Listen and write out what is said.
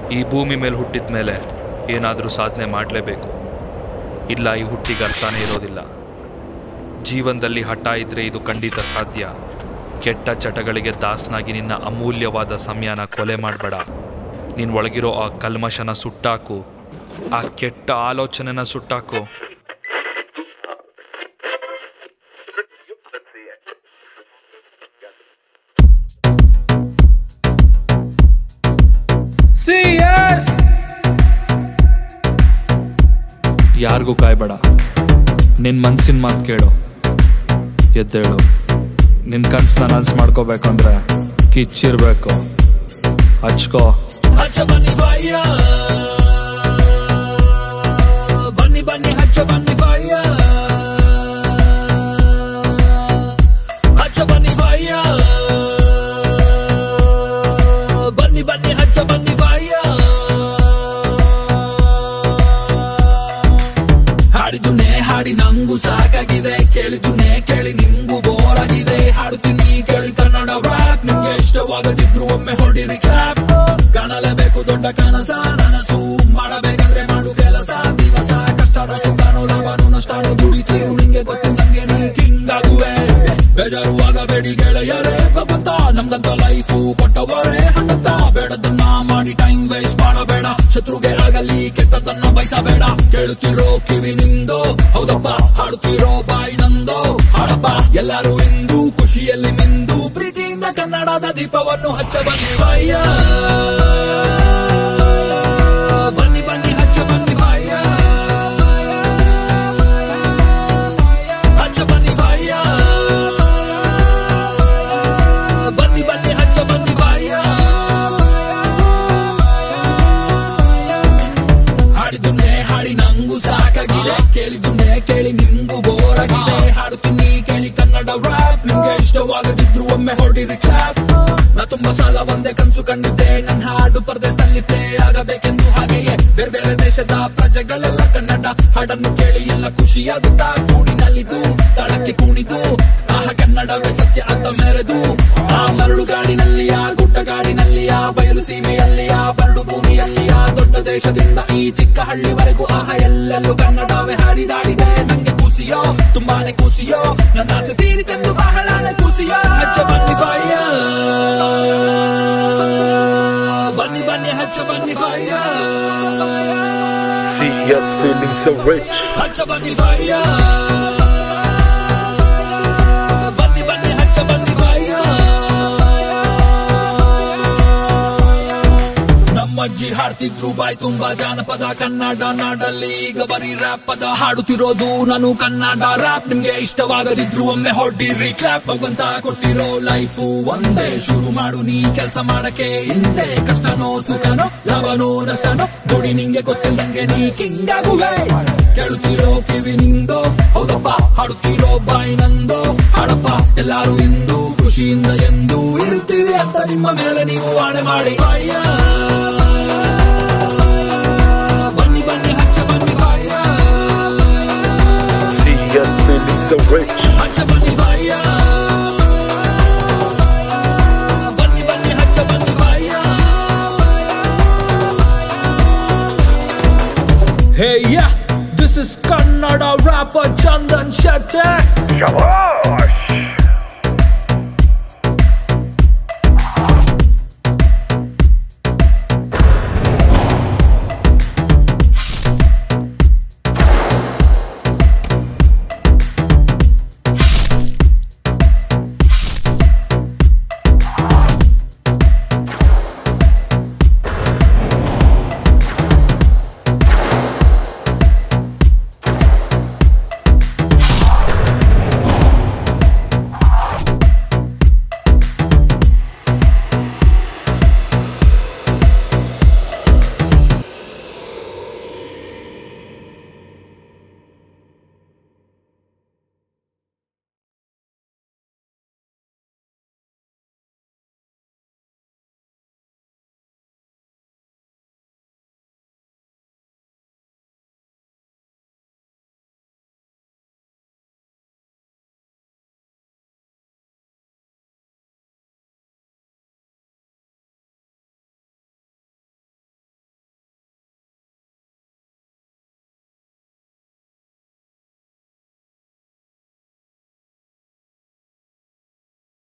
ಈ ಭೂಮಿ ಮೇಲೆ ಹುಟ್ಟಿದ ಮೇಲೆ ಏನಾದರೂ ಸಾಧನೆ ಮಾಡಲೇಬೇಕು ಇಲ್ಲ ಈ ಹುಟ್ಟಿಗೆ ಅರ್ಥನೇ ಇರೋದಿಲ್ಲ ಜೀವನದಲ್ಲಿ ಹಠ ಇದ್ರೆ ಇದು ಖಂಡಿತ ಸಾಧ್ಯ ಕೆಟ್ಟ ಚಟಗಳಿಗೆ ದಾಸನಾಗಿ ನಿನ್ನ ಅಮೂಲ್ಯವಾದ ಸಮಯನ ಕೊಲೆ ಮಾಡಬೇಡ ನಿನ್ನ ಒಳಗಿರೋ ಆ ಕಲ್ಮಶನ ಸುಟ್ಟಾಕು ಆ ಕೆಟ್ಟ ಆಲೋಚನೆನ ಸುಟ್ಟಾಕು ಸಿಎಸ್ ಯಾರಿಗೂ ಕಾಯ್ಬೇಡ ನಿನ್ನ ಮನ್ಸಿನ ಮಾತು ಕೇಳು ಎದ್ದೇಳು ನಿನ್ನ ಕನ್ಸನ್ನ ನನ್ಸ್ ಮಾಡ್ಕೋಬೇಕಂದ್ರೆ ಕಿಚ್ಚಿರ್ಬೇಕು ಹಚ್ಕೋ ಹಚ್ಚ ಬನ್ನಿ ಫೈಯ ಬನ್ನಿ ಬನ್ನಿ ಹಚ್ಚ ಬನ್ನಿ ಫೈಯ ಹಚ್ಚ ಬನ್ನಿ ಫೈಯ ಬನ್ನಿ ಬನ್ನಿ ಹಚ್ಚ ಬನ್ನಿ ಫೈಯ ಹಾಡಿದುನ್ನೇ ಹಾಡಿ ನಂಗೂ ಸಾಕಾಗಿದೆ ಕೇಳಿದುನ್ನೇ ಕೇಳಿ ನಿಮ್ಗೂ ಬೋರ್ ಆಗಿದೆ ಹಾಡುತ್ತೀನಿ ಕೇಳಿ ಕನ್ನಡ ರ್ಯಾಪ್ ನಿಮ್ಗೆ ಇಷ್ಟವಾಗದಿದ್ರು ಒಮ್ಮೆ ಹೊಡಿರಿ ಕ್ಲಾಪ್ ಕಾಣಲೇಬೇಕು ದೊಡ್ಡ ಕನಸ ನನಸು ಮಾಡಬೇಕಂದ್ರೆ ಮಾಡು ಕೆಲಸ ದಿವಸ ಕಷ್ಟನೋ ಸುಖನೋ ಲಾಭನೋ ನಷ್ಟನೋ ದುಡಿತೀರು ನಿಂಗೆ ಗೊತ್ತಿಲ್ಲಂಗೆ ನೀ ಕಿಂಗ್ ಆಗುವೆ ಬೇಜಾರುವಾಗಬೇಡಿ ಗೆಳೆಯರೇ ಭಗವಂತ ನಮ್ಗಂತ ಲೈಫು ಕೊಟ್ಟವರೇ ಹಂಗಂತ ಬೇಡದನ್ನ ಮಾಡಿ ಟೈಮ್ ವೇಸ್ಟ್ ಮಾಡಬೇಡ ಶತ್ರುಗೆ ಆಗಲಿ ಕೆಟ್ಟದನ್ನ ಬಯಸಬೇಡ ಕೇಳುತ್ತಿರೋ ಕಿವಿ ನಿಂದೋ ಹೌದಪ್ಪ ಹಾಡುತ್ತಿರೋ ಬಾಯಿ ನಂದೋ ಹಾಡಪ್ಪ ಎಲ್ಲರೂ ಇಂದು ಖುಷಿಯಲ್ಲಿ ಮಿಂದು ಪ್ರೀತಿಯಿಂದ ಕನ್ನಡದ ದೀಪವನ್ನು ಹಚ್ಚ ಬನ್ನಿ ಬಾಯ್ಯ ಬನ್ನಿ ಬನ್ನಿ ಹಚ್ಚ ಬನ್ನಿ ಬಾಯ್ಯ ಹಚ್ಚ ಬನ್ನಿ ಬಾಯ್ಯ ಬನ್ನಿ ಬನ್ನಿ ಹಚ್ಚ ಬನ್ನಿ ಬಾಯ್ಯ ಹಾಡಿದುನ್ನೇ ಹಾಡಿ ನಂಗೂ ಸಾಕಾಗಿದೆ ಕೇಳಿದುನ್ನೇ ಕೇಳಿ ನಿಮ್ಗೂ ಬೋರ್ ಆಗಿದೆ ಹಾಡುತ್ತೀನಿ ಕೇಳಿ ಕನ್ನಡ ರ್ಯಾಪ್ ನಿಮ್ಗೆ ಇಷ್ಟವಾಗದಿದ್ರು ಒಮ್ಮೆ ಹೊಡಿರಿ ಕ್ಲಾಪ್ ನಾ ತುಂಬಾ ಸಲ ಒಂದೇ ಕನ್ಸು ಕಂಡಿದ್ದೆ ನನ್ನ ಹಾಡು ಪರದೇಶದಲ್ಲಿ ಪ್ಲೇ ಆಗಬೇಕೆಂದು ಹಾಗೆಯೇ ಬೇರೆ ಬೇರೆ ದೇಶದ ಪ್ರಜೆಗಳೆಲ್ಲ ಕನ್ನಡ ಹಾಡನ್ನು ಕೇಳಿ ಎಲ್ಲ ಖುಷಿಯಾಗುತ್ತಾ ಕೂಡಿನಲ್ಲಿದ್ದು ತಾಳಕ್ಕೆ ಕುಣಿದು ಆಹ ಕನ್ನಡವೇ ಸತ್ಯ ಅಂತ ಮೆರೆದು ಆ ಮರಳುಗಾಡಿನಲ್ಲಿಯ ಗುಡ್ಡಗಾಡಿನಲ್ಲಿಯ ಬಯಲು ಸೀಮೆಯಲ್ಲಿಯ ಬರಡು ಭೂಮಿಯಲ್ಲಿಯ ದೊಡ್ಡ ದೇಶದಿಂದ ಈ ಚಿಕ್ಕ ಹಳ್ಳಿವರೆಗೂ ಆಹ ಎಲ್ಲೆಲ್ಲೂ ಕನ್ನಡವೇ ಹರಿದಾಡಿದೆ ನಂಗೆ ಖುಷಿಯೋ ತುಂಬಾನೇ ಖುಷಿಯೋ ನನ್ನ ಆಸೆ ತೀರಿತೆಂದು ಬಹಳನೇ ಖುಷಿಯೋ ಹಚ್ಚ ಬನ್ನಿ ಫಾಯ ಬನ್ನಿ ಬನ್ನಿ ಹಚ್ಚ ಬನ್ನಿ ಫಾಯ CS feeling so rich. ಹಚ್ಚ ಬನ್ನಿ ಫಾಯ ಬನ್ನಿ ಬನ್ನಿ ಹಚ್ಚ ಬನ್ನಿ ಫಾಯ ನಮ್ಮಜ್ಜಿ ಹಾಡ್ತಿದ್ರು ಬಾಯ್ ತುಂಬಾ ಜಾನಪದ ಕನ್ನಡ ನಾಡಲ್ಲಿ ಈಗ ಬರೀ ರ್ಯಾಪ್ ಪದ ಹಾಡುತ್ತಿರೋದು ನಾನು ಕನ್ನಡ ರ್ಯಾಪ್ ನಿಮ್ಗೆ ಇಷ್ಟವಾಗದಿದ್ರು ಒಮ್ಮೆ ಹೊಡ್ಡಿರಿ ಕ್ಲಾಪ್ ಭಗವಂತ ಕೊಟ್ಟಿರೋ ಲೈಫು ಒಂದೇ ಶುರು ಮಾಡು ನೀ ಕೆಲಸ ಮಾಡಕ್ಕೆ ಹಿಂದೆ ಕಷ್ಟನೋ ಸುಖನೋ ಲಾಭನೋ ನಷ್ಟನೋ ದುಡಿ ನಿಂಗೆ ಗೊತ್ತಿಲ್ಲಂಗೆ ನೀ ಕಿಂಗ್ ಆಗುವೆ ಕೇಳುತ್ತಿರೋ ಕಿವಿ ನಿಂದೋ ಹೌದಪ್ಪ ಹಾಡುತ್ತಿರೋ ಬಾಯಿ ನಂದೋ ಹಾಡಪ್ಪ ಎಲ್ಲಾರು ಇಂದು ಖುಷಿಯಿಂದ ಎಂದು ಇರುತ್ತೀವಿ ಅಂತ ನಿಮ್ಮ ಮೇಲೆ ನೀವು ಆಣೆ ಮಾಡಿ ಫಾಯ ಬನ್ನಿ ಬನ್ನಿ ಹಚ್ಚ ಬನ್ನಿ ಫಾಯ CS feeling so rich. ಹಚ್ಚ ಬನ್ನಿ ಫಾಯ ಬನ್ನಿ ಬನ್ನಿ ಹಚ್ಚ ಬನ್ನಿ ಫಾಯ Hey yeah, this is Kannada rapper Chandan Shetty.